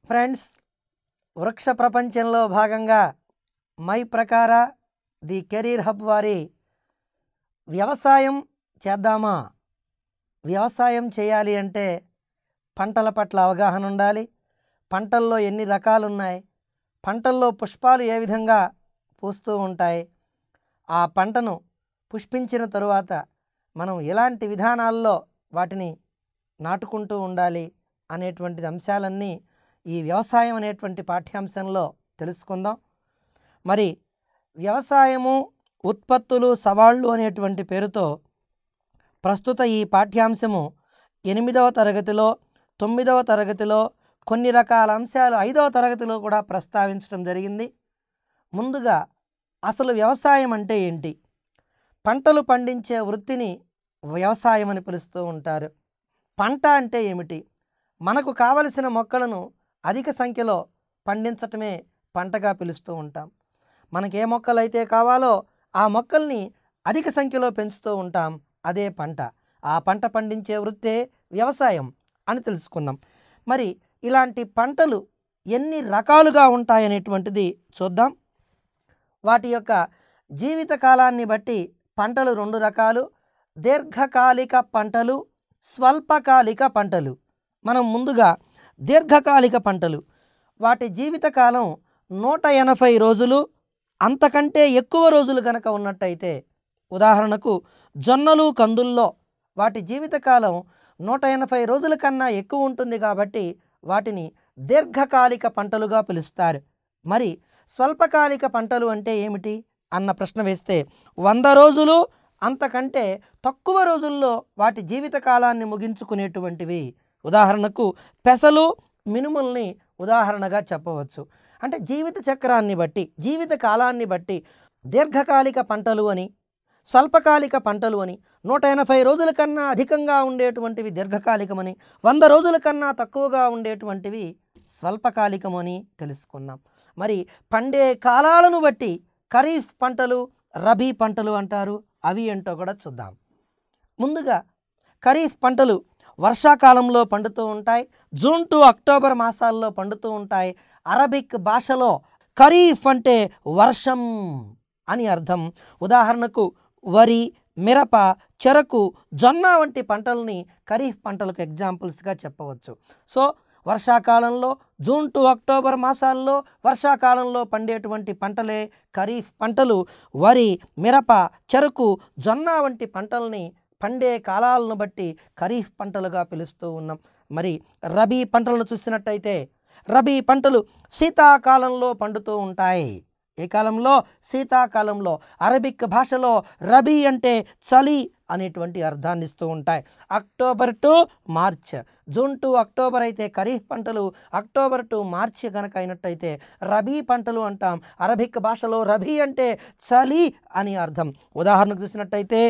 friends వృక్ష ప్రపంచంలో భాగంగా మై ప్రకార ది కెరీర్ హబ్ వారి వ్యవసాయం చేద్దామా వ్యవసాయం చేయాలి అంటే పంటల పట్ల అవగాహన ఉండాలి పంటల్లో ఎన్ని రకాలు ఉన్నాయి పంటల్లో పుష్పాలు ఏ విధంగా పూస్తూ ఉంటాయి ఆ పంటను పుష్పించిన తరువాత మనం ఎలాంటి విధానాల్లో వాటిని నాటుకుంటూ ఉండాలి అనేటువంటి అంశాలన్నీ ఈ వ్యవసాయం అనేటువంటి పాఠ్యాంశంలో తెలుసుకుందాం మరి వ్యవసాయము ఉత్పత్తులు సవాళ్ళు అనేటువంటి పేరుతో ప్రస్తుత ఈ పాఠ్యాంశము ఎనిమిదవ తరగతిలో తొమ్మిదవ తరగతిలో కొన్ని రకాల అంశాలు ఐదవ తరగతిలో కూడా ప్రస్తావించడం జరిగింది ముందుగా అసలు వ్యవసాయం అంటే ఏంటి పంటలు పండించే వృత్తిని వ్యవసాయం అని పిలుస్తూ ఉంటారు పంట అంటే ఏమిటి మనకు కావలసిన మొక్కలను అధిక సంఖ్యలో పండించటమే పంటగా పిలుస్తూ ఉంటాం మనకి ఏ మొక్కలు అయితే కావాలో ఆ మొక్కల్ని అధిక సంఖ్యలో పెంచుతూ ఉంటాం అదే పంట ఆ పంట పండించే వృత్తే వ్యవసాయం అని తెలుసుకుందాం మరి ఇలాంటి పంటలు ఎన్ని రకాలుగా ఉంటాయనేటువంటిది చూద్దాం వాటి యొక్క జీవిత కాలాన్ని బట్టి పంటలు రెండు రకాలు దీర్ఘకాలిక పంటలు స్వల్పకాలిక పంటలు మనం ముందుగా దీర్ఘకాలిక పంటలు వాటి జీవితకాలం నూట ఎనభై రోజులు అంతకంటే ఎక్కువ రోజులు కనుక ఉన్నట్టయితే ఉదాహరణకు జొన్నలు కందుల్లో వాటి జీవితకాలం నూట ఎనభై రోజుల కన్నా ఎక్కువ ఉంటుంది కాబట్టి వాటిని దీర్ఘకాలిక పంటలుగా పిలుస్తారు మరి స్వల్పకాలిక పంటలు అంటే ఏమిటి అన్న ప్రశ్న వేస్తే వంద రోజులు అంతకంటే తక్కువ రోజుల్లో వాటి జీవితకాలాన్ని ముగించుకునేటువంటివి ఉదాహరణకు పెసలు మినుముల్ని ఉదాహరణగా చెప్పవచ్చు అంటే జీవిత చక్రాన్ని బట్టి జీవిత కాలాన్ని బట్టి దీర్ఘకాలిక పంటలు అని స్వల్పకాలిక పంటలు అని నూట ఎనభై రోజుల కన్నా అధికంగా ఉండేటువంటివి దీర్ఘకాలికమని వంద రోజుల కన్నా తక్కువగా ఉండేటువంటివి స్వల్పకాలికమని తెలుసుకున్నాం మరి పండే కాలాలను బట్టి ఖరీఫ్ పంటలు రబీ పంటలు అంటారు అవి ఏంటో కూడా చూద్దాం ముందుగా ఖరీఫ్ పంటలు వర్షాకాలంలో పండుతూ ఉంటాయి జూన్ టు అక్టోబర్ మాసాల్లో పండుతూ ఉంటాయి అరబిక్ భాషలో ఖరీఫ్ అంటే వర్షం అని అర్థం ఉదాహరణకు వరి మిరప చెరకు జొన్న వంటి పంటల్ని ఖరీఫ్ పంటలకు ఎగ్జాంపుల్స్గా చెప్పవచ్చు సో వర్షాకాలంలో జూన్ టు అక్టోబర్ మాసాల్లో వర్షాకాలంలో పండేటువంటి పంటలే ఖరీఫ్ పంటలు వరి మిరప చెరకు జొన్న వంటి పంటల్ని పండే కాలాలను బట్టి ఖరీఫ్ పంటలుగా పిలుస్తూ ఉన్నాం మరి రబీ పంటలను చూసినట్టయితే రబీ పంటలు శీతాకాలంలో పండుతూ ఉంటాయి ఏ కాలంలో శీతాకాలంలో అరబిక్ భాషలో రబీ అంటే చలి అనేటువంటి అర్థాన్ని ఇస్తూ ఉంటాయి October to March June to October అయితే ఖరీఫ్ పంటలు అక్టోబర్ టు మార్చి కనుక అయినట్టయితే రబీ పంటలు అంటాం అరబిక్ భాషలో రబీ అంటే చలి అని అర్థం ఉదాహరణకు చూసినట్టయితే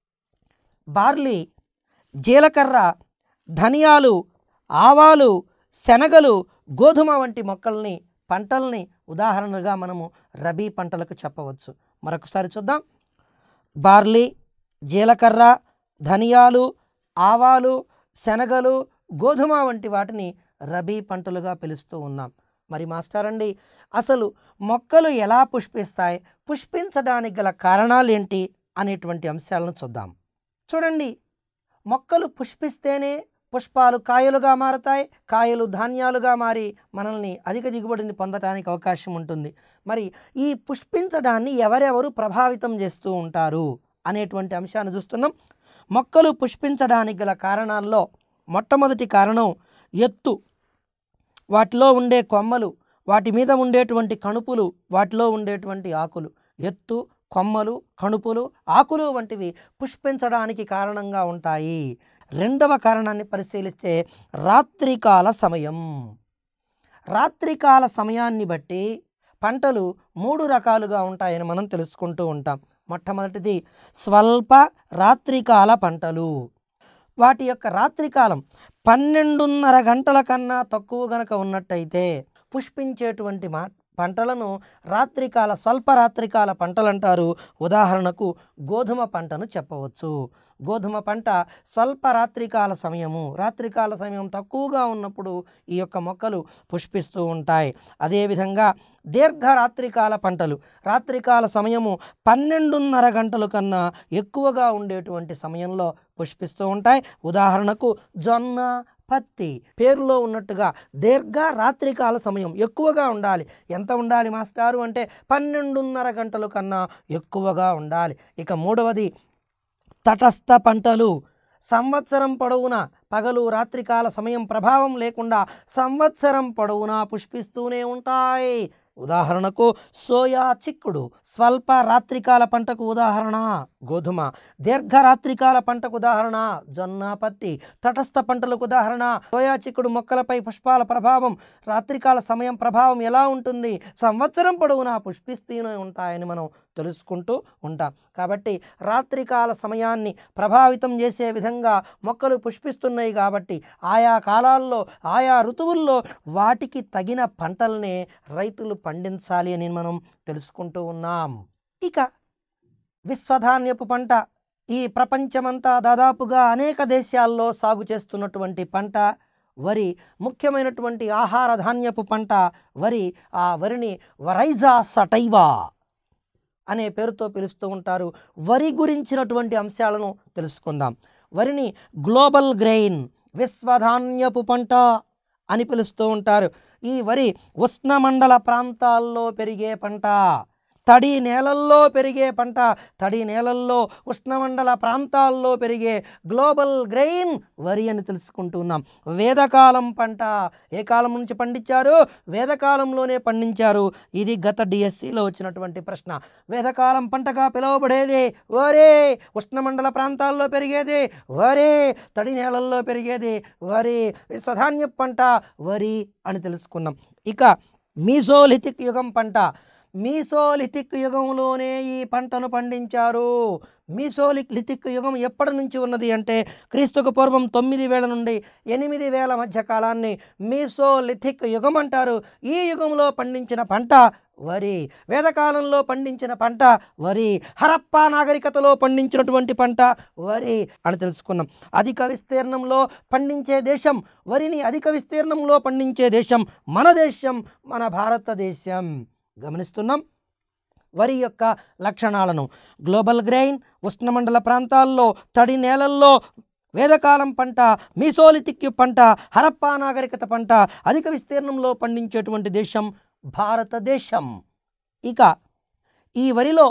బార్లీ జీలకర్ర ధనియాలు ఆవాలు శనగలు గోధుమ వంటి మొక్కల్ని పంటల్ని ఉదాహరణగా మనము రబీ పంటలకు చెప్పవచ్చు మరొకసారి చూద్దాం బార్లీ జీలకర్ర ధనియాలు ఆవాలు శనగలు గోధుమ వంటి వాటిని రబీ పంటలుగా పిలుస్తూ ఉన్నాం మరి మాస్టర్ అండి అసలు మొక్కలు ఎలా పుష్పిస్తాయి పుష్పించడానికి గల కారణాలు ఏంటి అనేటువంటి అంశాలను చూద్దాం చూడండి మొక్కలు పుష్పిస్తేనే పుష్పాలు కాయలుగా మారతాయి కాయలు ధాన్యాలుగా మారి మనల్ని అధిక దిగుబడిని పొందడానికి అవకాశం ఉంటుంది మరి ఈ పుష్పించడాన్ని ఎవరెవరు ప్రభావితం చేస్తూ ఉంటారు అనేటువంటి అంశాన్ని చూస్తున్నాం మొక్కలు పుష్పించడానికి గల కారణాల్లో మొట్టమొదటి కారణం ఎత్తు వాటిలో ఉండే కొమ్మలు వాటి మీద ఉండేటువంటి కణుపులు వాటిలో ఉండేటువంటి ఆకులు ఎత్తు కొమ్మలు కణుపులు ఆకులు వంటివి పుష్పించడానికి కారణంగా ఉంటాయి రెండవ కారణాన్ని పరిశీలిస్తే రాత్రికాల సమయం రాత్రికాల సమయాన్ని బట్టి పంటలు మూడు రకాలుగా ఉంటాయని మనం తెలుసుకుంటూ ఉంటాం మొట్టమొదటిది స్వల్ప రాత్రికాల పంటలు వాటి యొక్క రాత్రికాలం పన్నెండున్నర గంటల కన్నా తక్కువ గనక ఉన్నట్టయితే పుష్పించేటువంటి మా పంటలను రాత్రికాల స్వల్ప రాత్రికాల పంటలు అంటారు ఉదాహరణకు గోధుమ పంటను చెప్పవచ్చు గోధుమ పంట స్వల్ప రాత్రికాల సమయము రాత్రికాల సమయం తక్కువగా ఉన్నప్పుడు ఈ యొక్క మొక్కలు పుష్పిస్తూ ఉంటాయి అదేవిధంగా దీర్ఘ రాత్రికాల పంటలు రాత్రికాల సమయము పన్నెండున్నర గంటల కన్నా ఎక్కువగా ఉండేటువంటి సమయంలో పుష్పిస్తూ ఉంటాయి ఉదాహరణకు జొన్న పత్తి పేరులో ఉన్నట్టుగా దీర్ఘ రాత్రికాల సమయం ఎక్కువగా ఉండాలి ఎంత ఉండాలి మాస్టారు అంటే పన్నెండున్నర గంటల కన్నా ఎక్కువగా ఉండాలి ఇక మూడవది తటస్థ పంటలు సంవత్సరం పొడవునా పగలు రాత్రికాల సమయం ప్రభావం లేకుండా సంవత్సరం పొడవునా పుష్పిస్తూనే ఉంటాయి ఉదాహరణకు సోయా చిక్కుడు స్వల్ప రాత్రికాల పంటకు ఉదాహరణ గోధుమ దీర్ఘ రాత్రికాల పంటకు ఉదాహరణ జొన్న పత్తి తటస్థ పంటలకు ఉదాహరణ సోయా చిక్కుడు మొక్కలపై పుష్పాల ప్రభావం రాత్రికాల సమయం ప్రభావం ఎలా ఉంటుంది సంవత్సరం పొడవునా పుష్పిస్తూనే ఉంటాయని మనం తెలుసుకుంటూ ఉంటాం కాబట్టి రాత్రికాల సమయాన్ని ప్రభావితం చేసే విధంగా మొక్కలు పుష్పిస్తున్నాయి కాబట్టి ఆయా కాలాల్లో ఆయా ఋతువుల్లో వాటికి తగిన పంటల్నే రైతులు పండించాలి అని మనం తెలుసుకుంటూ ఉన్నాం ఇక విశ్వధాన్యపు పంట ఈ ప్రపంచమంతా దాదాపుగా అనేక దేశాల్లో సాగు చేస్తున్నటువంటి పంట వరి ముఖ్యమైనటువంటి ఆహార ధాన్యపు పంట వరి ఆ వరిని వరైజా సటైవా అనే పేరుతో పిలుస్తూ ఉంటారు వరి గురించినటువంటి అంశాలను తెలుసుకుందాం వరిని గ్లోబల్ గ్రెయిన్ విశ్వధాన్యపు పంట అని పిలుస్తూ ఉంటారు ఈ వరి ఉష్ణమండల ప్రాంతాల్లో పెరిగే పంట తడి నేలల్లో పెరిగే పంట తడి నేలల్లో ఉష్ణమండల ప్రాంతాల్లో పెరిగే గ్లోబల్ గ్రెయిన్ వరి అని తెలుసుకుంటున్నాం వేదకాలం పంట ఏ కాలం నుంచి పండించారు వేదకాలంలోనే పండించారు ఇది గత డిఎస్సిలో వచ్చినటువంటి ప్రశ్న వేదకాలం పంటగా పిలువబడేది వరే ఉష్ణమండల ప్రాంతాల్లో పెరిగేది వరే తడి నేలల్లో పెరిగేది వరి విశ్వధాన్య పంట వరి అని తెలుసుకున్నాం ఇక మీసోలిథిక్ యుగం పంట మీసోలిథిక్ యుగంలోనే ఈ పంటను పండించారు మీసోలిక్ లిథిక్ యుగం ఎప్పటి నుంచి ఉన్నది అంటే క్రీస్తుకు పూర్వం తొమ్మిది వేల నుండి ఎనిమిది వేల మధ్య కాలాన్ని మీసోలిథిక్ యుగం అంటారు ఈ యుగంలో పండించిన పంట వరి వేదకాలంలో పండించిన పంట వరి హరప్పా నాగరికతలో పండించినటువంటి పంట వరి అని తెలుసుకున్నాం అధిక విస్తీర్ణంలో పండించే దేశం వరిని అధిక విస్తీర్ణంలో పండించే దేశం మన దేశం మన భారతదేశం గమనిస్తున్నాం వరి యొక్క లక్షణాలను గ్లోబల్ గ్రెయిన్ ఉష్ణమండల ప్రాంతాల్లో తడి నేలల్లో వేదకాలం పంట మీసోలిథిక్ పంట హరప్పా నాగరికత పంట అధిక విస్తీర్ణంలో పండించేటువంటి దేశం భారతదేశం ఇక ఈ వరిలో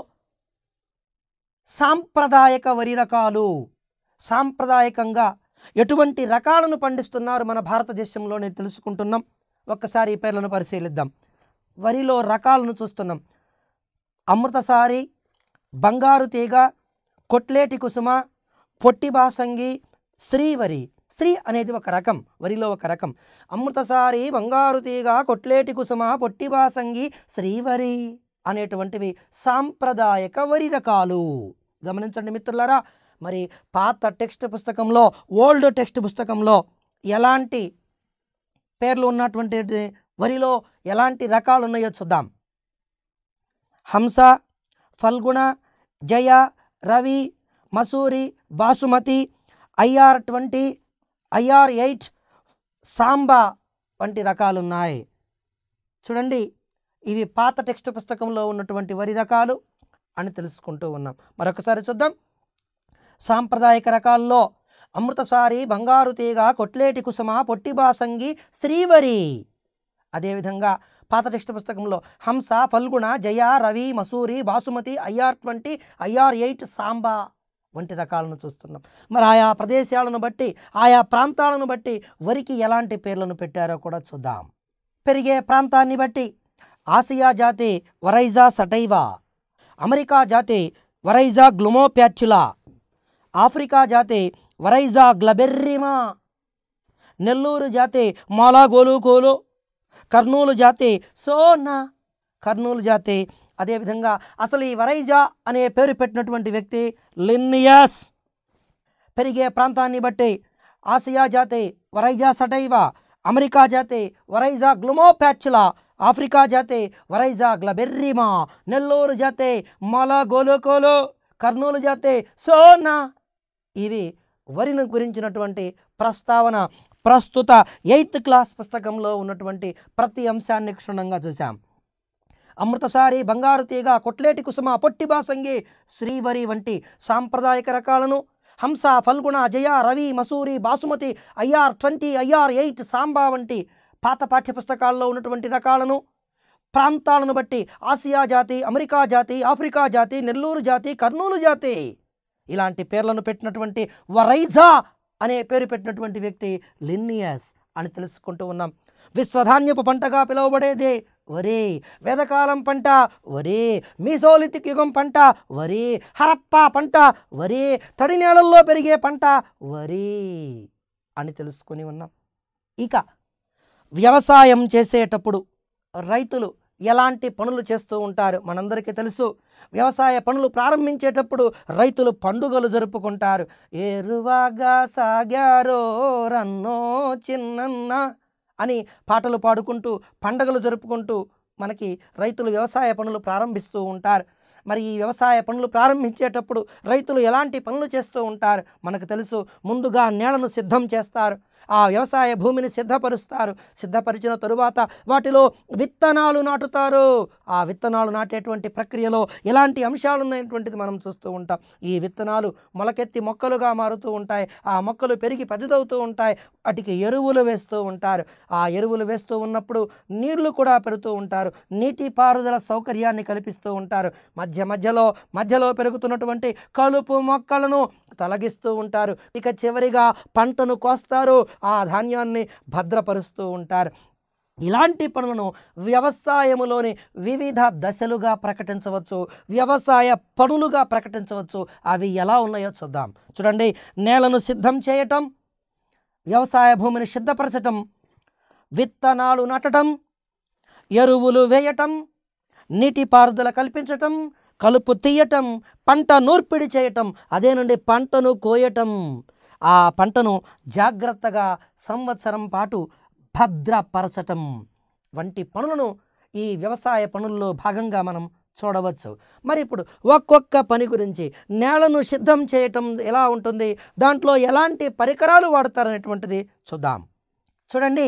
సాంప్రదాయక వరి రకాలు సాంప్రదాయకంగా ఎటువంటి రకాలను పండిస్తున్నారు మన భారతదేశంలోనే తెలుసుకుంటున్నాం ఒక్కసారి ఈ పేర్లను పరిశీలిద్దాం వరిలో రకాలను చూస్తున్నాం అమృతసారి బంగారు తీగ కొట్లేటి కుసుమ పొట్టి బాసంగి శ్రీవరి శ్రీ అనేది ఒక రకం వరిలో ఒక రకం అమృతసారి బంగారు తీగ కొట్లేటి కుసుమ పొట్టి బాసంగి శ్రీవరి అనేటువంటివి సాంప్రదాయక వరి రకాలు గమనించండి మిత్రులారా మరి పాత టెక్స్ట్ పుస్తకంలో ఓల్డ్ టెక్స్ట్ పుస్తకంలో ఎలాంటి పేర్లు ఉన్నటువంటి వరిలో ఎలాంటి రకాలు ఉన్నాయో చూద్దాం Hamsa Phalguna Jaya Ravi Masuri Basmati IR twenty IR eight Samba వంటి రకాలు ఉన్నాయి చూడండి ఇవి పాత టెక్స్ట్ పుస్తకంలో ఉన్నటువంటి వరి రకాలు అని తెలుసుకుంటూ ఉన్నాం మరొకసారి చూద్దాం సాంప్రదాయక రకాల్లో అమృతసారి బంగారు తీగ కొట్లేటి కుసుమ పొట్టి బాసంగి శ్రీవరి అదేవిధంగా పాత టెక్స్ట్ పుస్తకంలో Hamsa Phalguna Jaya Ravi Masuri Basmati IR twenty IR eight Samba వంటి రకాలను చూస్తున్నాం మరి ఆయా ప్రదేశాలను బట్టి ఆయా ప్రాంతాలను బట్టి వరికి ఎలాంటి పేర్లను పెట్టారో కూడా చూద్దాం పెరిగే ప్రాంతాన్ని బట్టి ఆసియా జాతి వరైజా సటైవా అమెరికా జాతి వరైజా గ్లుమోప్యాచులా ఆఫ్రికా జాతి వరైజా గ్లబెర్రిమా నెల్లూరు జాతి మాలాగోలుకోలు కర్నూలు జాతి సోనా కర్నూలు జాతి అదేవిధంగా అసలు ఈ వరైజా అనే పేరు పెట్టినటువంటి వ్యక్తి లిన్నియస్ పెరిగే ప్రాంతాన్ని బట్టి ఆసియా జాతి వరైజా సటైవా అమెరికా జాతి వరైజా గ్లుమోప్యాచులా ఆఫ్రికా జాతి వరైజా గ్లబెర్రిమా నెల్లూరు జాతి మల గోలోకోలో కర్నూలు జాతి సోనా ఇవి వరిని గురించినటువంటి ప్రస్తావన ప్రస్తుత ఎయిత్ క్లాస్ పుస్తకంలో ఉన్నటువంటి ప్రతి అంశాన్ని క్షుణ్ణంగా చూసాం అమృతసారి బంగారు తీగ కొట్లేటి కుసుమ పొట్టి బాసంగి శ్రీవరి వంటి సాంప్రదాయక రకాలను Hamsa Phalguna Jaya Ravi Masuri Basmati IR twenty IR eight Samba వంటి పాత పాఠ్యపుస్తకాల్లో ఉన్నటువంటి రకాలను ప్రాంతాలను బట్టి ఆసియా జాతి అమెరికా జాతి ఆఫ్రికా జాతి నెల్లూరు జాతి కర్నూలు జాతి ఇలాంటి పేర్లను పెట్టినటువంటి వరైజా అనే పేరు పెట్టినటువంటి వ్యక్తి లిన్నియస్ అని తెలుసుకుంటూ ఉన్నాం విశ్వధాన్యపు పంటగా పిలువబడేది వరి వేదకాలం పంట వరి మీసోలితిక్ యుగం పంట వరి హరప్పా పంట వరి తడి నేలల్లో పెరిగే పంట వరి అని తెలుసుకొని ఉన్నాం ఇక వ్యవసాయం చేసేటప్పుడు రైతులు ఎలాంటి పనులు చేస్తూ ఉంటారు మనందరికీ తెలుసు వ్యవసాయ పనులు ప్రారంభించేటప్పుడు రైతులు పండుగలు జరుపుకుంటారు ఏరువాగా సాగారో రన్నో చిన్నన్న అని పాటలు పాడుకుంటూ పండుగలు జరుపుకుంటూ మనకి రైతులు వ్యవసాయ పనులు ప్రారంభిస్తూ ఉంటారు మరి ఈ వ్యవసాయ పనులు ప్రారంభించేటప్పుడు రైతులు ఎలాంటి పనులు చేస్తూ ఉంటారు మనకు తెలుసు ముందుగా నేలను సిద్ధం చేస్తారు ఆ వ్యవసాయ భూమిని సిద్ధపరుస్తారు సిద్ధపరిచిన తరువాత వాటిలో విత్తనాలు నాటుతారు ఆ విత్తనాలు నాటేటువంటి ప్రక్రియలో ఎలాంటి అంశాలు ఉన్నటువంటిది మనం చూస్తూ ఉంటాం ఈ విత్తనాలు మొలకెత్తి మొక్కలుగా మారుతూ ఉంటాయి ఆ మొక్కలు పెరిగి పెద్దదవుతూ ఉంటాయి వాటికి ఎరువులు వేస్తూ ఉంటారు ఆ ఎరువులు వేస్తూ ఉన్నప్పుడు నీళ్లు కూడా పెడుతూ ఉంటారు నీటి పారుదల సౌకర్యాన్ని కల్పిస్తూ ఉంటారు మధ్య మధ్యలో మధ్యలో పెరుగుతున్నటువంటి కలుపు మొక్కలను తొలగిస్తూ ఉంటారు ఇక చివరిగా పంటను కోస్తారు ఆ ధాన్యాన్ని భద్రపరుస్తూ ఉంటారు ఇలాంటి పనులను వ్యవసాయములోని వివిధ దశలుగా ప్రకటించవచ్చు వ్యవసాయ పనులుగా ప్రకటించవచ్చు అవి ఎలా ఉన్నాయో చూద్దాం చూడండి నేలను సిద్ధం చేయటం వ్యవసాయ భూమిని సిద్ధపరచటం విత్తనాలు నాటడం ఎరువులు వేయటం నీటిపారుదల కల్పించటం కలుపు తీయటం పంట నూర్పిడి చేయటం అదే నుండి పంటను కోయటం ఆ పంటను జాగ్రత్తగా సంవత్సరం పాటు భద్రపరచటం వంటి పనులను ఈ వ్యవసాయ పనుల్లో భాగంగా మనం చూడవచ్చు మరి ఇప్పుడు ఒక్కొక్క పని గురించి నేలను సిద్ధం చేయటం ఎలా ఉంటుంది దాంట్లో ఎలాంటి పరికరాలు వాడతారనేటువంటిది చూద్దాం చూడండి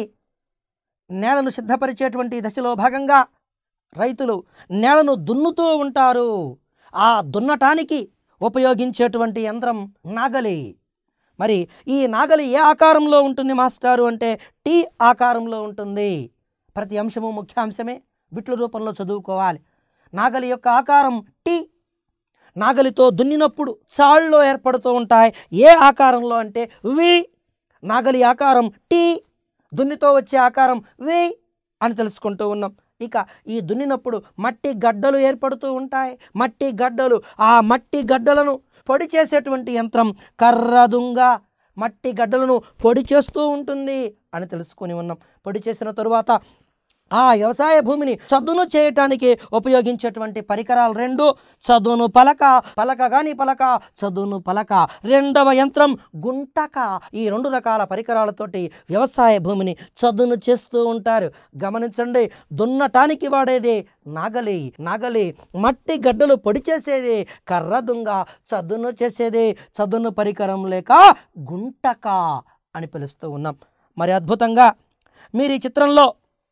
నేలను సిద్ధపరిచేటువంటి దశలో భాగంగా రైతులు నేలను దున్నుతూ ఉంటారు ఆ దున్నటానికి ఉపయోగించేటువంటి యంత్రం నాగలి మరి ఈ నాగలి ఏ ఆకారంలో ఉంటుంది మాస్టారు అంటే టీ ఆకారంలో ఉంటుంది ప్రతి అంశము ముఖ్యాంశమే బిట్ల రూపంలో చదువుకోవాలి నాగలి యొక్క ఆకారం టీ నాగలితో దున్నినప్పుడు చాళ్ళు ఏర్పడుతూ ఉంటాయి ఏ ఆకారంలో అంటే వి నాగలి ఆకారం టీ దున్నితో వచ్చే ఆకారం వి అని తెలుసుకుంటూ ఉన్నాం ఇక ఈ దున్నినప్పుడు మట్టి గడ్డలు ఏర్పడుతూ ఉంటాయి మట్టి గడ్డలు ఆ మట్టి గడ్డలను పొడి చేసేటువంటి యంత్రం కర్రదుంగ మట్టి గడ్డలను పొడి చేస్తూ ఉంటుంది అని తెలుసుకొని ఉన్నాం పొడి చేసిన తరువాత ఆ వ్యవసాయ భూమిని చదును చేయటానికి ఉపయోగించేటువంటి పరికరాలు రెండు చదును పలక పలక గాని పలక చదును పలక రెండవ యంత్రం గుంటక ఈ రెండు రకాల పరికరాలతోటి వ్యవసాయ భూమిని చదును చేస్తూ ఉంటారు గమనించండి దున్నటానికి వాడేది నాగలి నాగలి మట్టి గడ్డలు పొడి చేసేది కర్ర దుంగ చదును చేసేది చదును పరికరం లేక గుంటక అని పిలుస్తూ ఉన్నాం మరి అద్భుతంగా మీరు ఈ చిత్రంలో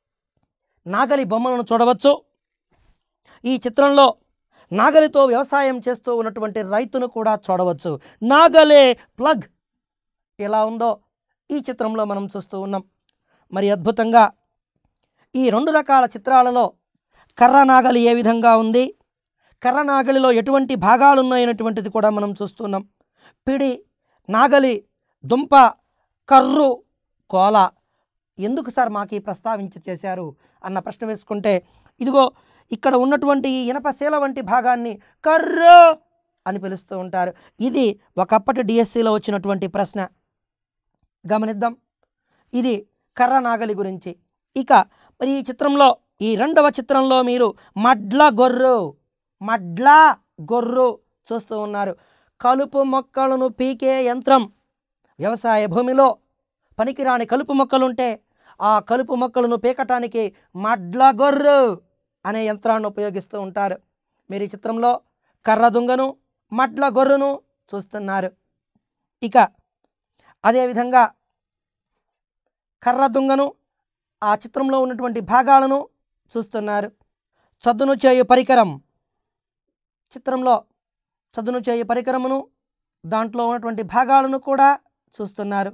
నాగలి బొమ్మలను చూడవచ్చు ఈ చిత్రంలో నాగలితో వ్యవసాయం చేస్తూ ఉన్నటువంటి రైతును కూడా చూడవచ్చు నాగలే ప్లగ్ ఎలా ఉందో ఈ చిత్రంలో మనం చూస్తూ ఉన్నాం మరి అద్భుతంగా ఈ రెండు రకాల చిత్రాలలో కర్ర నాగలి ఏ విధంగా ఉంది కర్ర నాగలిలో ఎటువంటి భాగాలు ఉన్నాయనేటువంటిది కూడా మనం చూస్తున్నాం పిడి నాగలి దుంప కర్రు కోల ఎందుకు సార్ మాకు ఈ ప్రస్తావించి చేశారు అన్న ప్రశ్న వేసుకుంటే ఇదిగో ఇక్కడ ఉన్నటువంటి ఈ ఇనపశీల వంటి భాగాన్ని కర్రు అని పిలుస్తూ ఉంటారు ఇది ఒకప్పటి డిఎస్సిలో వచ్చినటువంటి ప్రశ్న గమనిద్దాం ఇది కర్ర నాగలి గురించి ఇక మరి ఈ చిత్రంలో ఈ రెండవ చిత్రంలో మీరు మడ్ల గొర్రు మడ్ల గొర్రు చూస్తూ ఉన్నారు కలుపు మొక్కలను పీకే యంత్రం వ్యవసాయ భూమిలో పనికిరాని కలుపు మొక్కలుంటే ఆ కలుపు మొక్కలను పీకటానికి మడ్ల గొర్రు అనే యంత్రాన్ని ఉపయోగిస్తూ ఉంటారు మీరు ఈ చిత్రంలో కర్ర దుంగను మడ్ల గొర్రును చూస్తున్నారు ఇక అదేవిధంగా కర్ర దుంగను ఆ చిత్రంలో ఉన్నటువంటి భాగాలను చూస్తున్నారు చదును చేయు పరికరం చిత్రంలో చదును చేయు పరికరమును దాంట్లో ఉన్నటువంటి భాగాలను కూడా చూస్తున్నారు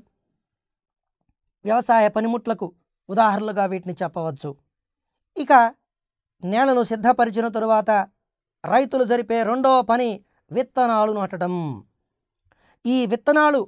వ్యవసాయ పనిముట్లకు ఉదాహరణలుగా వీటిని చెప్పవచ్చు ఇక నేలను సిద్ధపరిచిన తరువాత రైతులు జరిపే రెండవ పని విత్తనాలు నాటడం ఈ విత్తనాలు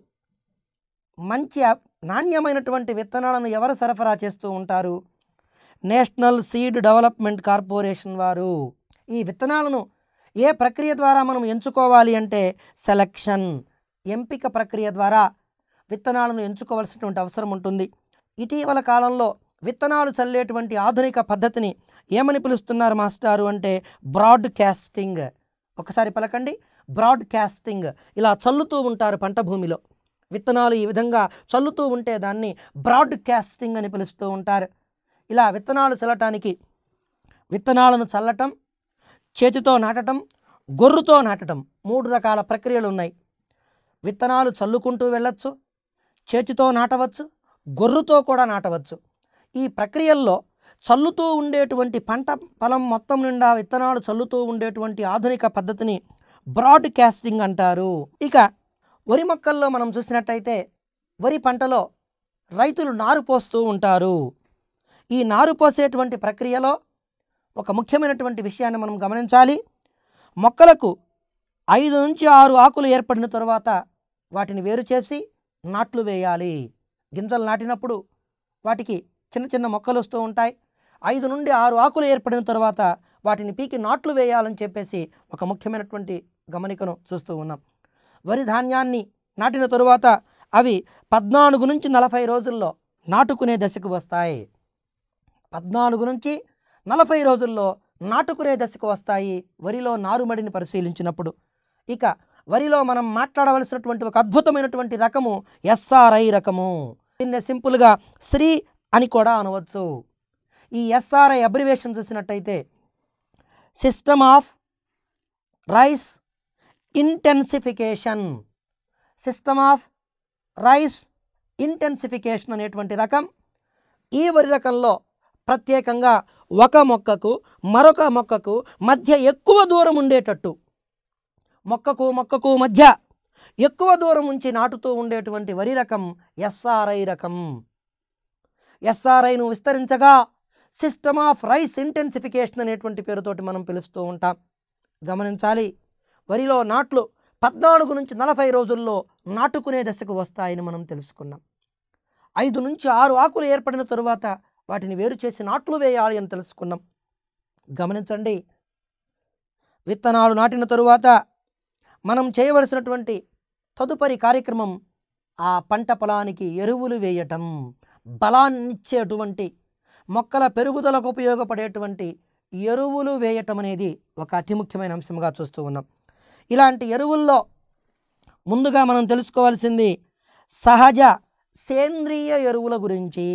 మంచి అ- నాణ్యమైనటువంటి విత్తనాలను ఎవరు సరఫరా చేస్తూ ఉంటారు నేషనల్ సీడ్ డెవలప్మెంట్ కార్పొరేషన్ వారు ఈ విత్తనాలను ఏ ప్రక్రియ ద్వారా మనం ఎంచుకోవాలి అంటే సెలక్షన్ ఎంపిక ప్రక్రియ ద్వారా విత్తనాలను ఎంచుకోవాల్సినటువంటి అవసరం ఉంటుంది ఇటీవల కాలంలో విత్తనాలు చల్లేటువంటి ఆధునిక పద్ధతిని ఏమని పిలుస్తున్నారు మాస్టారు అంటే బ్రాడ్కాస్టింగ్ ఒకసారి పలకండి బ్రాడ్కాస్టింగ్ ఇలా చల్లుతూ ఉంటారు పంట భూమిలో విత్తనాలు ఈ విధంగా చల్లుతూ ఉంటే దాన్ని బ్రాడ్కాస్టింగ్ అని పిలుస్తూ ఉంటారు ఇలా విత్తనాలు చల్లటానికి విత్తనాలను చల్లటం చేతితో నాటటం గొర్రుతో నాటటం మూడు రకాల ప్రక్రియలు ఉన్నాయి విత్తనాలు చల్లుకుంటూ వెళ్ళొచ్చు చేతితో నాటవచ్చు గొర్రుతో కూడా నాటవచ్చు ఈ ప్రక్రియల్లో చల్లుతూ ఉండేటువంటి పంట పొలం మొత్తం నిండా విత్తనాలు చల్లుతూ ఉండేటువంటి ఆధునిక పద్ధతిని బ్రాడ్కాస్టింగ్ అంటారు ఇక వరి మొక్కల్లో మనం చూసినట్టయితే వరి పంటలో రైతులు నారు పోస్తూ ఉంటారు ఈ నారు పోసేటువంటి ప్రక్రియలో ఒక ముఖ్యమైనటువంటి విషయాన్ని మనం గమనించాలి మొక్కలకు ఐదు నుంచి ఆరు ఆకులు ఏర్పడిన తరువాత వాటిని వేరు చేసి నాట్లు వేయాలి గింజలు నాటినప్పుడు వాటికి చిన్న చిన్న మొక్కలు వస్తూ ఉంటాయి ఐదు నుండి ఆరు ఆకులు ఏర్పడిన తర్వాత వాటిని పీకి నాట్లు వేయాలని చెప్పేసి ఒక ముఖ్యమైనటువంటి గమనికను చూస్తూ ఉన్నాం వరి ధాన్యాన్ని నాటిన తరువాత అవి పద్నాలుగు నుంచి నలభై రోజుల్లో నాటుకునే దశకు వస్తాయి పద్నాలుగు నుంచి నలభై రోజుల్లో నాటుకునే దశకు వస్తాయి వరిలో నారుమడిని పరిశీలించినప్పుడు ఇక వరిలో మనం మాట్లాడవలసినటువంటి ఒక అద్భుతమైనటువంటి రకము ఎస్ఆర్ఐ రకము దీన్ని సింపుల్గా శ్రీ అని కూడా అనవచ్చు ఈ ఎస్ఆర్ఐ అబ్రివేషన్ చూసినట్టయితే system of rice intensification system of rice intensification అనేటువంటి రకం ఈ వరి రకంలో ప్రత్యేకంగా ఒక మొక్కకు మరొక మొక్కకు మధ్య ఎక్కువ దూరం ఉండేటట్టు మొక్కకు మొక్కకు మధ్య ఎక్కువ దూరం ఉంచి నాటుతూ ఉండేటువంటి వరి రకం ఎస్ఆర్ఐ రకం ఎస్ఆర్ఐను విస్తరించగా సిస్టమ్ ఆఫ్ రైస్ ఇంటెన్సిఫికేషన్ అనేటువంటి పేరుతోటి మనం పిలుస్తూ ఉంటాం గమనించాలి వరిలో నాట్లు పద్నాలుగు నుంచి నలభై రోజుల్లో నాటుకునే దశకు వస్తాయని మనం తెలుసుకున్నాం ఐదు నుంచి ఆరు ఆకులు ఏర్పడిన తరువాత వాటిని వేరు చేసి నాట్లు వేయాలి అని తెలుసుకున్నాం గమనించండి విత్తనాలు నాటిన తరువాత మనం చేయవలసినటువంటి తదుపరి కార్యక్రమం ఆ పంట పొలానికి ఎరువులు వేయటం బలాన్నిచ్చేటువంటి మొక్కల పెరుగుదలకు ఉపయోగపడేటువంటి ఎరువులు వేయటం అనేది ఒక అతి ముఖ్యమైన అంశంగా చూస్తూ ఉన్నాం ఇలాంటి ఎరువుల్లో ముందుగా మనం తెలుసుకోవాల్సింది సహజ సేంద్రియ ఎరువుల గురించి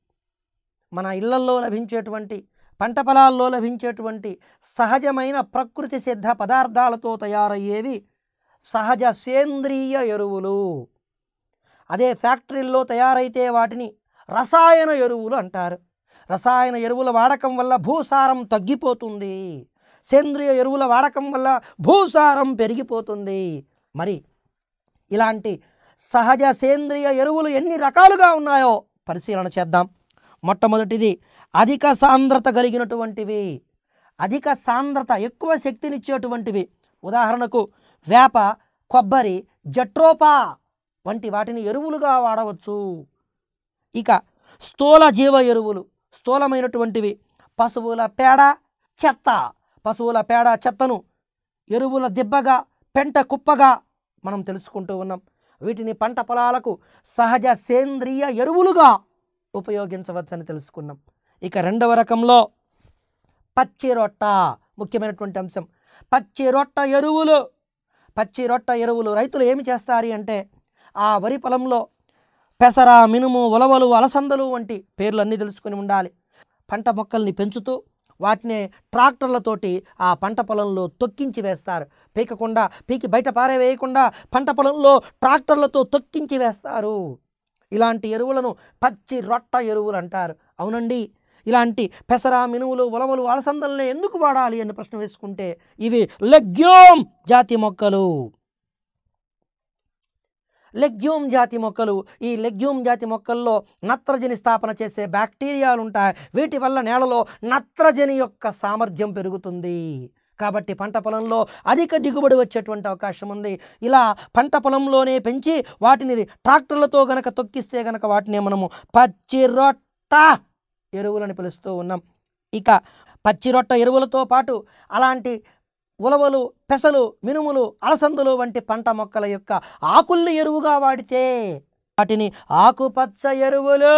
మన ఇళ్లల్లో లభించేటువంటి పంట పొలాల్లో లభించేటువంటి సహజమైన ప్రకృతి సిద్ధ పదార్థాలతో తయారయ్యేవి సహజ సేంద్రియ ఎరువులు అదే ఫ్యాక్టరీల్లో తయారైతే వాటిని రసాయన ఎరువులు అంటారు రసాయన ఎరువుల వాడకం వల్ల భూసారం తగ్గిపోతుంది సేంద్రియ ఎరువుల వాడకం వల్ల భూసారం పెరిగిపోతుంది మరి ఇలాంటి సహజ సేంద్రియ ఎరువులు ఎన్ని రకాలుగా ఉన్నాయో పరిశీలన చేద్దాం మొట్టమొదటిది అధిక సాంద్రత కలిగినటువంటివి అధిక సాంద్రత ఎక్కువ శక్తినిచ్చేటువంటివి ఉదాహరణకు వేప కొబ్బరి జట్రోపా వంటి వాటిని ఎరువులుగా వాడవచ్చు ఇక స్థూల జీవ ఎరువులు స్థూలమైనటువంటివి పశువుల పేడ చెత్త పశువుల పేడ చెత్తను ఎరువుల దిబ్బగా పెంట కుప్పగా మనం తెలుసుకుంటూ ఉన్నాం వీటిని పంట పొలాలకు సహజ సేంద్రియ ఎరువులుగా ఉపయోగించవచ్చని తెలుసుకున్నాం ఇక రెండవ రకంలో పచ్చి రొట్ట ముఖ్యమైనటువంటి అంశం పచ్చి రొట్ట ఎరువులు పచ్చి రొట్ట ఎరువులు రైతులు ఏమి చేస్తారు అంటే ఆ వరి పొలంలో పెసర మినుము ఉలవలు అలసందలు వంటి పేర్లు అన్నీ తెలుసుకొని ఉండాలి పంట మొక్కల్ని పెంచుతూ వాటిని ట్రాక్టర్లతోటి ఆ పంట పొలంలో తొక్కించి వేస్తారు పీకకుండా పీకి బయట పారేవేయకుండా పంట పొలంలో ట్రాక్టర్లతో తొక్కించి వేస్తారు ఇలాంటి ఎరువులను పచ్చి రొట్ట ఎరువులు అంటారు అవునండి ఇలాంటి పెసర మినువులు ఉలవలు అలసందల్ని ఎందుకు వాడాలి అని ప్రశ్న వేసుకుంటే ఇవి లెగ్యూమ్ జాతి మొక్కలు లెగ్యూమ్ జాతి మొక్కలు ఈ లెగ్యూమ్ జాతి మొక్కల్లో నత్రజని స్థాపన చేసే బ్యాక్టీరియాలు ఉంటాయి వీటి వల్ల నేలలో నత్రజని యొక్క సామర్థ్యం పెరుగుతుంది కాబట్టి పంట పొలంలో అధిక దిగుబడి వచ్చేటువంటి అవకాశం ఉంది ఇలా పంట పొలంలోనే పెంచి వాటిని ట్రాక్టర్లతో గనక తొక్కిస్తే గనక వాటిని మనము పచ్చి రొట్ట ఎరువులని పిలుస్తూ ఉన్నాం ఇక పచ్చి రొట్ట ఎరువులతో పాటు అలాంటి ఉలవలు పెసలు మినుములు అలసందులు వంటి పంట మొక్కల యొక్క ఆకుల్ని ఎరువుగా వాడితే వాటిని ఆకుపచ్చ ఎరువులు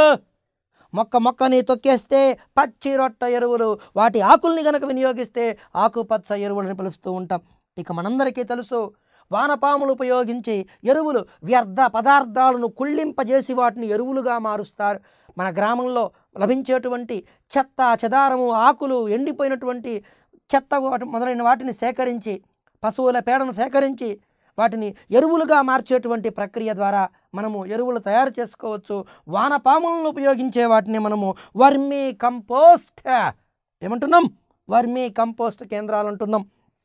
మొక్క మొక్కని తొక్కేస్తే పచ్చి రొట్ట ఎరువులు వాటి ఆకుల్ని గనక వినియోగిస్తే ఆకుపచ్చ ఎరువులని పిలుస్తూ ఉంటాం ఇక మనందరికీ తెలుసు వానపాములు ఉపయోగించి ఎరువులు వ్యర్థ పదార్థాలను కుళ్ళింపజేసి వాటిని ఎరువులుగా మారుస్తారు మన గ్రామంలో లభించేటువంటి చెత్త చెదారము ఆకులు ఎండిపోయినటువంటి చెత్త వాటి మొదలైన వాటిని సేకరించి పశువుల పేడను సేకరించి వాటిని ఎరువులుగా మార్చేటువంటి ప్రక్రియ ద్వారా మనము ఎరువులు తయారు చేసుకోవచ్చు వానపాములను ఉపయోగించే వాటిని మనము వర్మీ కంపోస్ట్ ఏమంటున్నాం వర్మీ కంపోస్ట్ కేంద్రాలు అంటున్నాం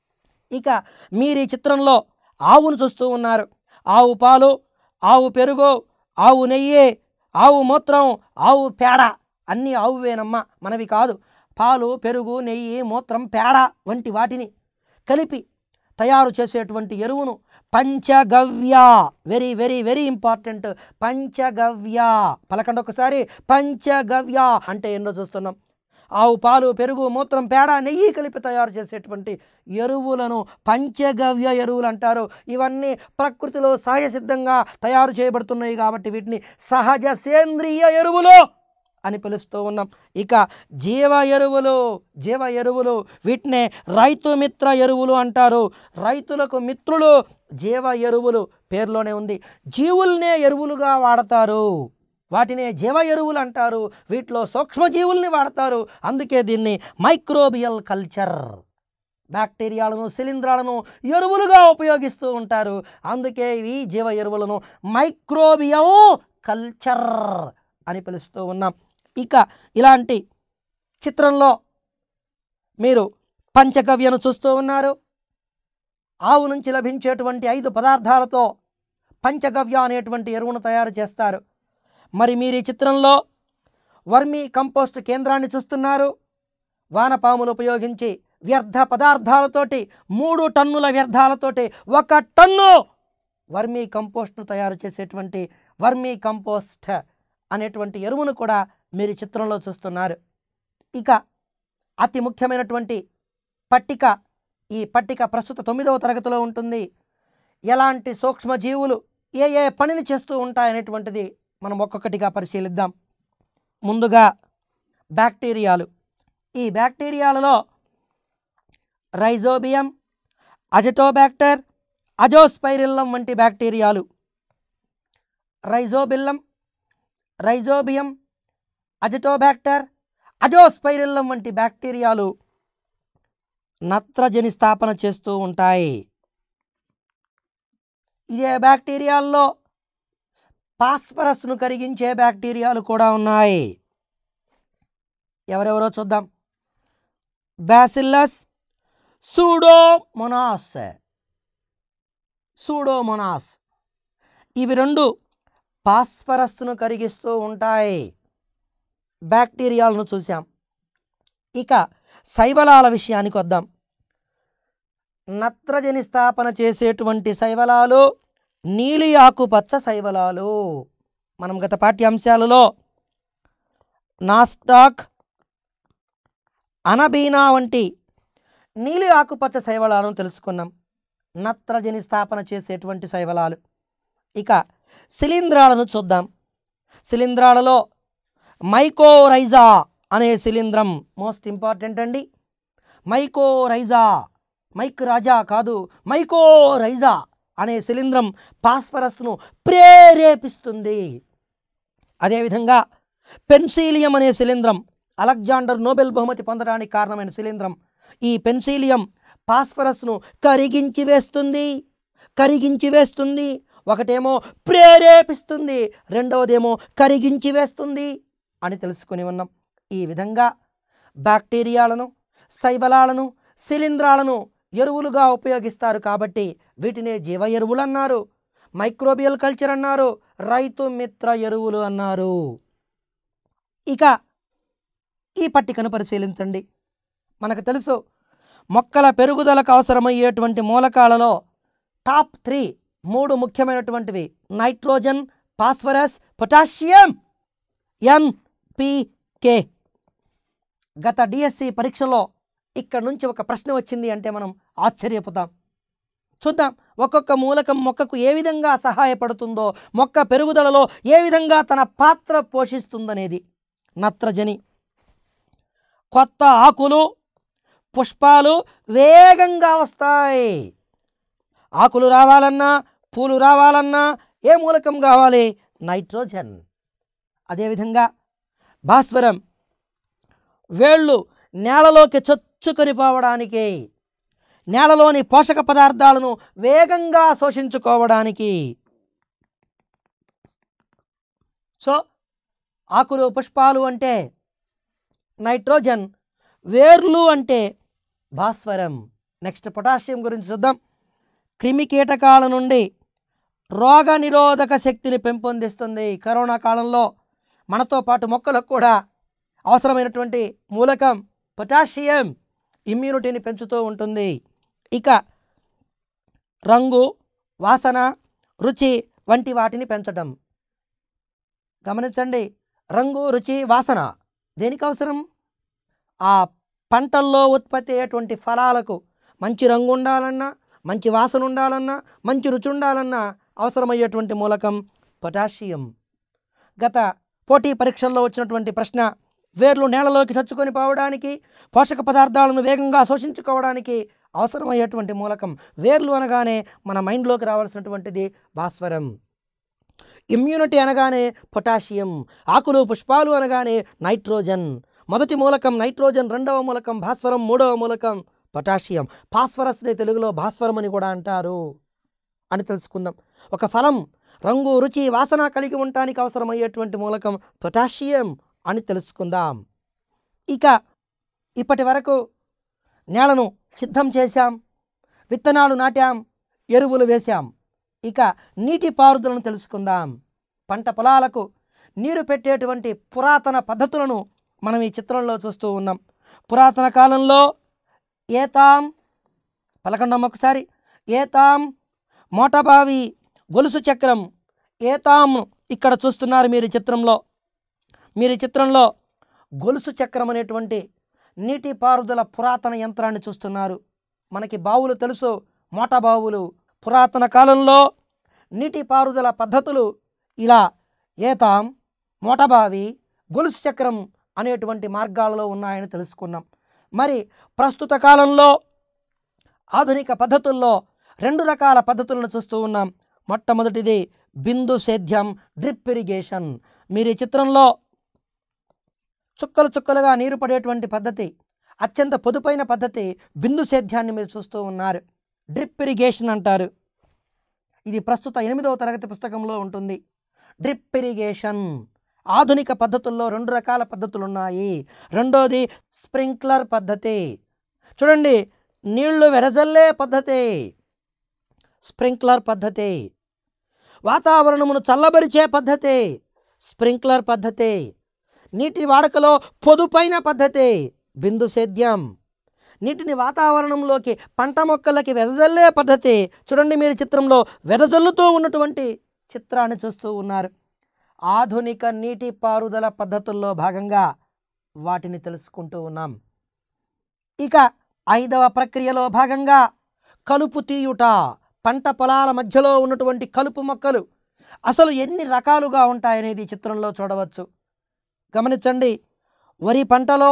ఇక మీరు ఈ చిత్రంలో ఆవును చూస్తూ ఉన్నారు ఆవు పాలు ఆవు పెరుగు ఆవు నెయ్యి ఆవు మూత్రం ఆవు పేడ అన్నీ ఆవువేనమ్మా మనవి కాదు పాలు పెరుగు నెయ్యి మూత్రం పేడ వంటి వాటిని కలిపి తయారు చేసేటువంటి ఎరువును panchagavya very very very important panchagavya పలకండి ఒకసారి పంచగవ్య అంటే ఎన్నో చూస్తున్నాం ఆవు పాలు పెరుగు మూత్రం పేడ నెయ్యి కలిపి తయారు చేసేటువంటి ఎరువులను పంచగవ్య ఎరువులు అంటారు ఇవన్నీ ప్రకృతిలో సహజ సిద్ధంగా తయారు చేయబడుతున్నాయి కాబట్టి వీటిని సహజ సేంద్రియ ఎరువులు అని పిలుస్తూ ఉన్నాం ఇక జీవ ఎరువులు జీవ ఎరువులు వీటినే రైతు మిత్ర ఎరువులు అంటారు రైతులకు మిత్రులు జీవ ఎరువులు పేర్లోనే ఉంది జీవుల్నే ఎరువులుగా వాడతారు వాటినే జీవ ఎరువులు అంటారు వీటిలో సూక్ష్మజీవుల్ని వాడతారు అందుకే దీన్ని మైక్రోబియల్ కల్చర్ బ్యాక్టీరియాలను శిలీంధ్రాలను ఎరువులుగా ఉపయోగిస్తూ ఉంటారు అందుకే ఈ జీవ ఎరువులను మైక్రోబియం కల్చర్ అని పిలుస్తూ ఉన్నాం ఇక ఇలాంటి చిత్రంలో మీరు పంచగవ్యను చూస్తూ ఉన్నారు ఆవు నుంచి లభించేటువంటి ఐదు పదార్థాలతో పంచగవ్య అనేటువంటి ఎరువును తయారు చేస్తారు మరి మీరు ఈ చిత్రంలో వర్మీ కంపోస్ట్ కేంద్రాన్ని చూస్తున్నారు వానపాములు ఉపయోగించి వ్యర్థ పదార్థాలతోటి మూడు టన్నుల వ్యర్థాలతోటి ఒక టన్ను వర్మీ కంపోస్ట్ను తయారు చేసేటువంటి వర్మీ కంపోస్ట్ అనేటువంటి ఎరువును కూడా మీరు ఈ చిత్రంలో చూస్తున్నారు ఇక అతి ముఖ్యమైనటువంటి పట్టిక ఈ పట్టిక ప్రస్తుత తొమ్మిదవ తరగతిలో ఉంటుంది ఎలాంటి సూక్ష్మజీవులు ఏ ఏ పనిని చేస్తూ ఉంటాయనేటువంటిది మనం ఒక్కొక్కటిగా పరిశీలిద్దాం ముందుగా బ్యాక్టీరియాలు ఈ బ్యాక్టీరియాలలో రైజోబియం అజటోబ్యాక్టర్ అజోస్పైరిల్లం వంటి బ్యాక్టీరియాలు రైజోబిల్లం రైజోబియం అజటోబ్యాక్టర్ అజోస్పైరిల్లం వంటి బ్యాక్టీరియాలు నత్రజని స్థాపన చేస్తూ ఉంటాయి ఇదే బ్యాక్టీరియాల్లో పాస్పరస్ను కరిగించే బ్యాక్టీరియాలు కూడా ఉన్నాయి ఎవరెవరో చూద్దాం బ్యాసిల్లస్ సూడోమొనాస్ సూడోమొనాస్ ఇవి రెండు పాస్పరస్ను కరిగిస్తూ ఉంటాయి బ్యాక్టీరియాలను చూసాం ఇక శైవలాల విషయానికి వద్దాం నత్రజని స్థాపన చేసేటువంటి శైవలాలు నీలి ఆకుపచ్చ శైవలాలు మనం గత పాఠ్యాంశాలలో నాస్టాక్ అనబీనా వంటి నీలి ఆకుపచ్చ శైవలాలను తెలుసుకున్నాం నత్రజని స్థాపన చేసేటువంటి శైవలాలు ఇక శిలీంధ్రాలను చూద్దాం శిలీంధ్రాలలో మైకోరైజా అనే శిలీంధ్రం మోస్ట్ ఇంపార్టెంట్ అండి మైకోరైజా మైక్ రాజా కాదు మైకోరైజా అనే శిలీంధ్రం పాస్పరస్ను ప్రేరేపిస్తుంది అదేవిధంగా పెన్సీలియం అనే శిలీంధ్రం అలెగ్జాండర్ నోబెల్ బహుమతి పొందడానికి కారణమైన శిలీంధ్రం ఈ పెన్సీలియం ఫాస్ఫరస్ను కరిగించి వేస్తుంది కరిగించి వేస్తుంది ఒకటేమో ప్రేరేపిస్తుంది రెండవదేమో కరిగించి వేస్తుంది అని తెలుసుకుని ఉన్నాం ఈ విధంగా బ్యాక్టీరియాలను శైబలాలను శిలీంధ్రాలను ఎరువులుగా ఉపయోగిస్తారు కాబట్టి వీటినే జీవ ఎరువులు అన్నారు మైక్రోబియల్ కల్చర్ అన్నారు రైతు మిత్ర ఎరువులు అన్నారు ఇక ఈ పట్టికను పరిశీలించండి మనకు తెలుసు మొక్కల పెరుగుదలకు అవసరమయ్యేటువంటి మూలకాలలో టాప్ త్రీ మూడు ముఖ్యమైనటువంటివి నైట్రోజన్ ఫాస్ఫరస్ పొటాషియం ఎన్పికే గత డిఎస్సి పరీక్షలో ఇక్కడ నుంచి ఒక ప్రశ్న వచ్చింది అంటే మనం ఆశ్చర్యపోతాం చూద్దాం ఒక్కొక్క మూలకం మొక్కకు ఏ విధంగా సహాయపడుతుందో మొక్క పెరుగుదలలో ఏ విధంగా తన పాత్ర పోషిస్తుందనేది నత్రజని కొత్త ఆకులు పుష్పాలు వేగంగా వస్తాయి ఆకులు రావాలన్నా పూలు రావాలన్నా ఏ మూలకం కావాలి నైట్రోజన్ అదేవిధంగా భాస్వరం వేళ్ళు నేలలోకి చొచ్చుకొని పోవడానికి నేలలోని పోషక పదార్థాలను వేగంగా శోషించుకోవడానికి సో ఆకులు పుష్పాలు అంటే నైట్రోజన్ వేర్లు అంటే భాస్వరం నెక్స్ట్ పొటాషియం గురించి చూద్దాం క్రిమి కీటకాల నుండి రోగ నిరోధక శక్తిని పెంపొందిస్తుంది కరోనా కాలంలో మనతో పాటు మొక్కలకు కూడా అవసరమైనటువంటి మూలకం పొటాషియం ఇమ్యూనిటీని పెంచుతూ ఉంటుంది ఇక రంగు వాసన రుచి వంటి వాటిని పెంచటం గమనించండి రంగు రుచి వాసన దేనికి అవసరం ఆ పంటల్లో ఉత్పత్తి అయ్యేటువంటి ఫలాలకు మంచి రంగు ఉండాలన్నా మంచి వాసన ఉండాలన్నా మంచి రుచి ఉండాలన్నా అవసరమయ్యేటువంటి మూలకం పొటాషియం గత పోటీ పరీక్షల్లో వచ్చినటువంటి ప్రశ్న వేర్లు నేలలోకి చచ్చుకొని పోవడానికి పోషక పదార్థాలను వేగంగా శోషించుకోవడానికి అవసరమయ్యేటువంటి మూలకం వేర్లు అనగానే మన మైండ్లోకి రావాల్సినటువంటిది భాస్వరం ఇమ్యూనిటీ అనగానే పొటాషియం ఆకులు పుష్పాలు అనగానే నైట్రోజన్ మొదటి మూలకం నైట్రోజన్ రెండవ మూలకం భాస్వరం మూడవ మూలకం పొటాషియం ఫాస్ఫరస్ని తెలుగులో భాస్వరం అని కూడా అంటారు అని తెలుసుకుందాం ఒక ఫలం రంగు రుచి వాసన కలిగి ఉండటానికి అవసరమయ్యేటువంటి మూలకం పొటాషియం అని తెలుసుకుందాం ఇక ఇప్పటి వరకు నేలను సిద్ధం చేశాం విత్తనాలు నాటాం ఎరువులు వేశాం ఇక నీటి పారుదలను తెలుసుకుందాం పంట పొలాలకు నీరు పెట్టేటువంటి పురాతన పద్ధతులను మనం ఈ చిత్రంలో చూస్తూ ఉన్నాం పురాతన కాలంలో ఏతాం పలకండం ఒకసారి ఏతాం మోటబావి గొలుసు చక్రం ఏతాం ఇక్కడ చూస్తున్నారు మీరు ఈ చిత్రంలో మీరు ఈ చిత్రంలో గొలుసు చక్రం అనేటువంటి నీటి పారుదల పురాతన యంత్రాన్ని చూస్తున్నారు మనకి బావులు తెలుసు మోట బావులు పురాతన కాలంలో నీటి పారుదల పద్ధతులు ఇలా ఏతాం మోటబావి గొలుసు చక్రం అనేటువంటి మార్గాలలో ఉన్నాయని తెలుసుకున్నాం మరి ప్రస్తుత కాలంలో ఆధునిక పద్ధతుల్లో రెండు రకాల పద్ధతులను చూస్తూ ఉన్నాం మొట్టమొదటిది బిందు సేద్యం డ్రిప్ ఇరిగేషన్ మీరు ఈ చిత్రంలో చుక్కలు చుక్కలుగా నీరు పడేటువంటి పద్ధతి అత్యంత పొదుపైన పద్ధతి బిందు సేద్యాన్ని మీరు చూస్తూ ఉన్నారు డ్రిప్ ఇరిగేషన్ అంటారు ఇది ప్రస్తుత ఎనిమిదవ తరగతి పుస్తకంలో ఉంటుంది డ్రిప్ ఇరిగేషన్ ఆధునిక పద్ధతుల్లో రెండు రకాల పద్ధతులు ఉన్నాయి రెండోది స్ప్రింక్లర్ పద్ధతి చూడండి నీళ్లు వెరజల్లే పద్ధతి స్ప్రింక్లర్ పద్ధతి వాతావరణమును చల్లబరిచే పద్ధతి స్ప్రింక్లర్ పద్ధతి నీటి వాడకలో పొదుపైన పద్ధతి బిందు సేద్యం నీటిని వాతావరణంలోకి పంట మొక్కలకి వెదజల్లే పద్ధతి చూడండి మీరు చిత్రంలో వెదజల్లుతూ ఉన్నటువంటి చిత్రాన్ని చూస్తూ ఉన్నారు ఆధునిక నీటి పారుదల పద్ధతుల్లో భాగంగా వాటిని తెలుసుకుంటూ ఉన్నాం ఇక ఐదవ ప్రక్రియలో భాగంగా కలుపు తీయుట పంట పొలాల మధ్యలో ఉన్నటువంటి కలుపు మొక్కలు అసలు ఎన్ని రకాలుగా ఉంటాయనేది ఈ చిత్రంలో చూడవచ్చు గమనించండి వరి పంటలో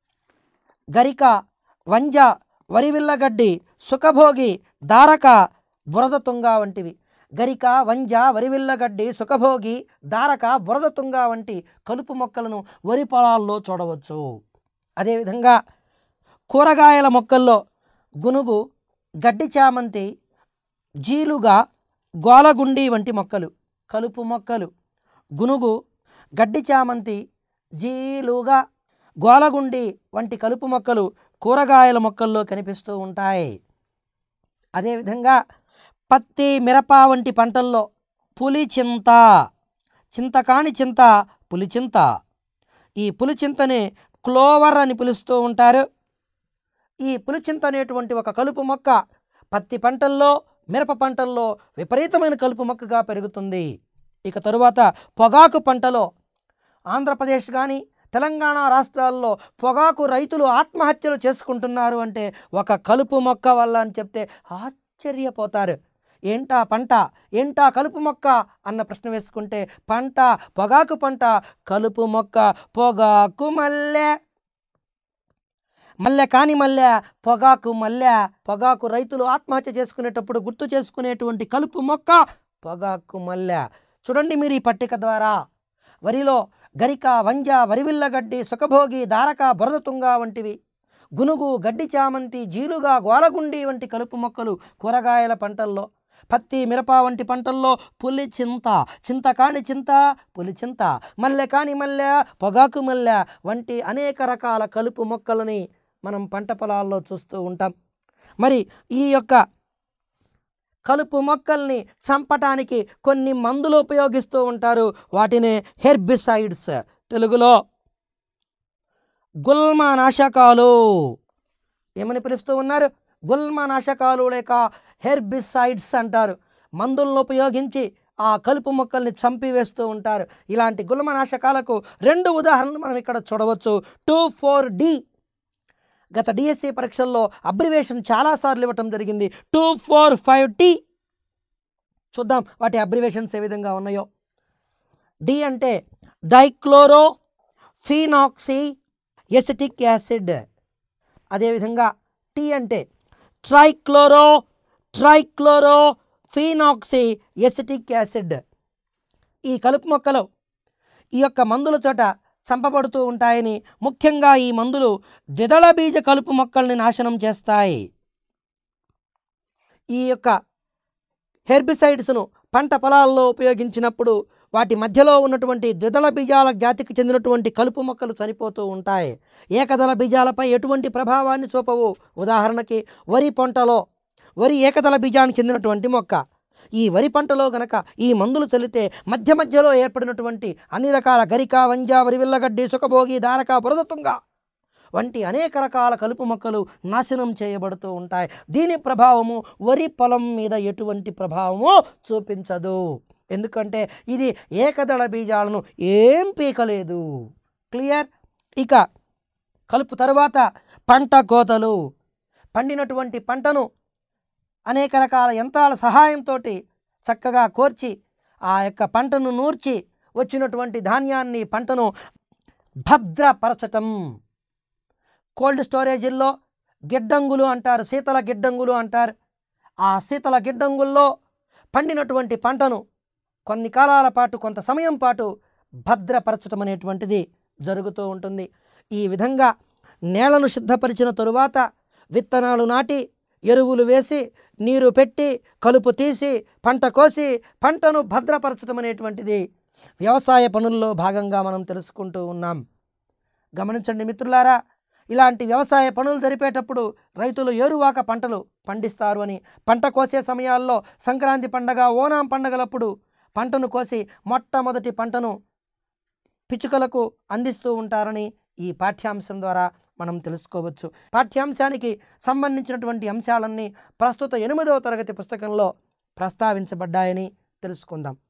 గరిక వంజ వరివిల్లగడ్డి సుఖభోగి దారక బురద తుంగ వంటివి గరిక వంజ వరివిల్లగడ్డి సుఖభోగి దారక బురదతుంగ వంటి కలుపు మొక్కలను వరి పొలాల్లో చూడవచ్చు అదేవిధంగా కూరగాయల మొక్కల్లో గునుగు గడ్డి చామంతి జీలుగా గోలగుండి వంటి మొక్కలు కలుపు మొక్కలు గునుగు గడ్డి చామంతి జీలుగా గోలగుండి వంటి కలుపు మొక్కలు కూరగాయల మొక్కల్లో కనిపిస్తూ ఉంటాయి అదేవిధంగా పత్తి మిరప వంటి పంటల్లో పులిచింత చింతకాని చింత పులిచింత ఈ పులిచింతని క్లోవర్ అని పిలుస్తూ ఉంటారు ఈ పులిచింత అనేటువంటి ఒక కలుపు మొక్క పత్తి పంటల్లో మిరప పంటల్లో విపరీతమైన కలుపు మొక్కగా పెరుగుతుంది ఇక తరువాత పొగాకు పంటలో ఆంధ్రప్రదేశ్ కానీ తెలంగాణ రాష్ట్రాల్లో పొగాకు రైతులు ఆత్మహత్యలు చేసుకుంటున్నారు అంటే ఒక కలుపు మొక్క వల్ల అని చెప్తే ఆశ్చర్యపోతారు ఏంటా పంట ఏంటా కలుపు మొక్క అన్న ప్రశ్న వేసుకుంటే పంట పొగాకు పంట కలుపు మొక్క పొగాకు మల్లె మల్లె కాని మల్లె పొగాకు మల్లె పొగాకు రైతులు ఆత్మహత్య చేసుకునేటప్పుడు గుర్తు చేసుకునేటువంటి కలుపు మొక్క పొగాకు మల్లె చూడండి మీరు ఈ పట్టిక ద్వారా వరిలో గరిక వంజ వరివిల్లగడ్డి సుఖభోగి దారక బురదతుంగ వంటివి గునుగు గడ్డి చామంతి జీలుగా గోలగుండి వంటి కలుపు మొక్కలు కూరగాయల పంటల్లో పత్తి మిరప వంటి పంటల్లో పులి చింత చింతకాని చింత పులి చింత మల్లె కాని మల్లె పొగాకు మల్లె వంటి అనేక రకాల కలుపు మొక్కలని మనం పంట పొలాల్లో చూస్తూ ఉంటాం మరి ఈ యొక్క కలుపు మొక్కల్ని చంపటానికి కొన్ని మందులు ఉపయోగిస్తూ ఉంటారు వాటిని హెర్బిసైడ్స్ తెలుగులో గుల్మ నాశకాలు ఏమని పిలుస్తూ ఉన్నారు గుల్మ నాశకాలు లేక హెర్బిసైడ్స్ అంటారు మందులను ఉపయోగించి ఆ కలుపు మొక్కల్ని చంపివేస్తూ ఉంటారు ఇలాంటి గుల్మ నాశకాలకు రెండు ఉదాహరణలు మనం ఇక్కడ చూడవచ్చు టూ ఫోర్ డి గత డిఎస్సి పరీక్షల్లో అబ్రివేషన్ చాలాసార్లు ఇవ్వటం జరిగింది టూ ఫోర్ ఫైవ్ టీ చూద్దాం వాటి అబ్రివేషన్స్ ఏ విధంగా ఉన్నాయో డి అంటే డైక్లోరో ఫీనాక్సీ ఎసిటిక్ యాసిడ్ అదేవిధంగా టీ అంటే trichloro trichloro phenoxy acetic acid ఈ కలుపు మొక్కలు ఈ యొక్క మందుల చోట చంపబడుతూ ఉంటాయని ముఖ్యంగా ఈ మందులు ద్విదళ బీజ కలుపు మొక్కల్ని నాశనం చేస్తాయి ఈ యొక్క హెర్బిసైడ్స్ను పంట పొలాల్లో ఉపయోగించినప్పుడు వాటి మధ్యలో ఉన్నటువంటి ద్విదళ బీజాల జాతికి చెందినటువంటి కలుపు మొక్కలు చనిపోతూ ఉంటాయి ఏకదళ బీజాలపై ఎటువంటి ప్రభావాన్ని చూపవు ఉదాహరణకి వరి పంటలో వరి ఏకదళ బీజానికి చెందినటువంటి మొక్క ఈ వరి పంటలో గనక ఈ మందులు చల్లితే మధ్య మధ్యలో ఏర్పడినటువంటి అన్ని రకాల గరిక వంజ వరివిల్లగడ్డి సుఖభోగి దారక బురదతుంగ వంటి అనేక రకాల కలుపు మొక్కలు నాశనం చేయబడుతూ ఉంటాయి దీని ప్రభావము వరి పొలం మీద ఎటువంటి ప్రభావము చూపించదు ఎందుకంటే ఇది ఏకదళ బీజాలను ఏం పీకలేదు క్లియర్ ఇక కలుపు తరువాత పంట కోతలు పండినటువంటి పంటను అనేక రకాల యంత్రాల సహాయంతో చక్కగా కోర్చి ఆ యొక్క పంటను నూర్చి వచ్చినటువంటి ధాన్యాన్ని పంటను భద్రపరచటం కోల్డ్ స్టోరేజీల్లో గిడ్డంగులు అంటారు శీతల గిడ్డంగులు అంటారు ఆ శీతల గిడ్డంగుల్లో పండినటువంటి పంటను కొన్ని కాలాల పాటు కొంత సమయం పాటు భద్రపరచటం అనేటువంటిది జరుగుతూ ఉంటుంది ఈ విధంగా నేలను సిద్ధపరిచిన తరువాత విత్తనాలు నాటి ఎరువులు వేసి నీరు పెట్టి కలుపు తీసి పంట కోసి పంటను భద్రపరచడం అనేటువంటిది వ్యవసాయ పనుల్లో భాగంగా మనం తెలుసుకుంటూ ఉన్నాం గమనించండి మిత్రులారా ఇలాంటి వ్యవసాయ పనులు జరిపేటప్పుడు రైతులు ఏరువాక పంటలు పండిస్తారు అని పంట కోసే సమయాల్లో సంక్రాంతి పండగ ఓనాం పండగలప్పుడు పంటను కోసి మొట్టమొదటి పంటను పిచ్చుకలకు అందిస్తూ ఉంటారని ఈ పాఠ్యాంశం ద్వారా మనం తెలుసుకోవచ్చు పాఠ్యాంశానికి సంబంధించినటువంటి అంశాలన్నీ ప్రస్తుత ఎనిమిదవ తరగతి పుస్తకంలో ప్రస్తావించబడ్డాయని తెలుసుకుందాం